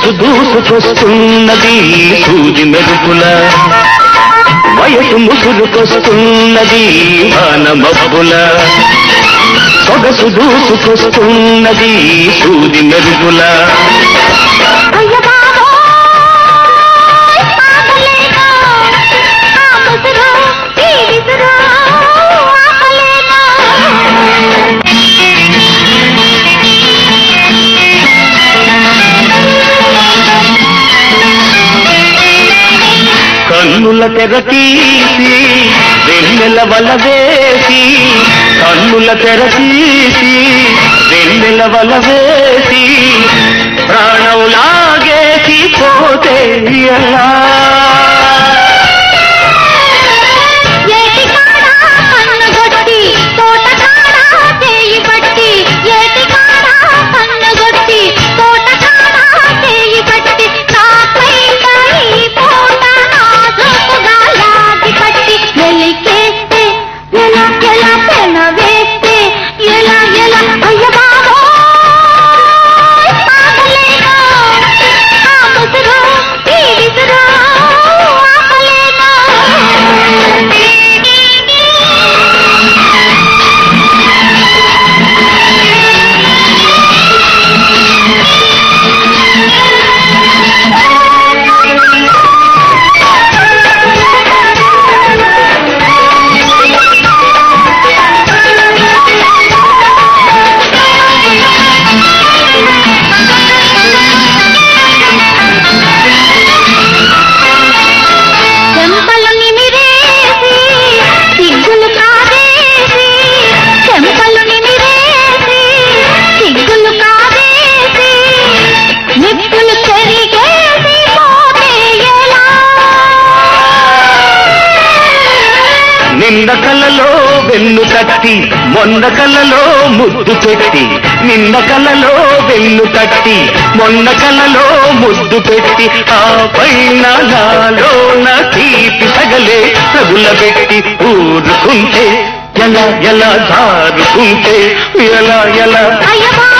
సొగసు దూసుకొస్తున్నది సూది మెరుపుల వయసు ముసురుకొస్తున్నది వాన మబ్బుల సొగసు దూసుకొస్తున్నది సూది మెరుపుల అయ్య బాబోయ్ ఆపలేను ఆ ముసురు ఈ విసురు ఆపలేను కన్నుల తెర తీసి వెన్నెల వల వేసి కన్నుల తెర తీసి వెన్నెల వల వేసి ప్రాణం లాగేసి పోతే ఎలా ఏటి కాడా కన్నుగొట్టి తోట కాడా చేయి పట్టి ఏటి కాడా కన్నుగొట్టి తోట కాడా చేయి పట్టి నాపై పై పోట నాజుకుగా లాగి పట్టి వెలికేస్తే ఎలా ఎలా పెన వేస్తే ఎలా ఎలా అయ్య బాబోయ్ ఆగలేను ఆ ముసురు ఈ విసురు ఆపలేను చెంపలు నిమిరేసి సిగ్గులు కాదేసి చెంపలు నిమిరేసి సిగ్గులు కాదేసి నిప్పులు చెరిగేసి పోతే ఎలా నింద కలలో వెన్ను తట్టి మొన్న కలలో ముద్దు పెట్టి నింద కలలో వెన్ను తట్టి మొన్న కలలో ముద్దు పెట్టి ఆ పైన నాలోన తీపి సగలే తగుల పెట్టి ఊరుకుంటే ఎలా ఎలా జారుకుంటే ఎలా ఎలా అయ్య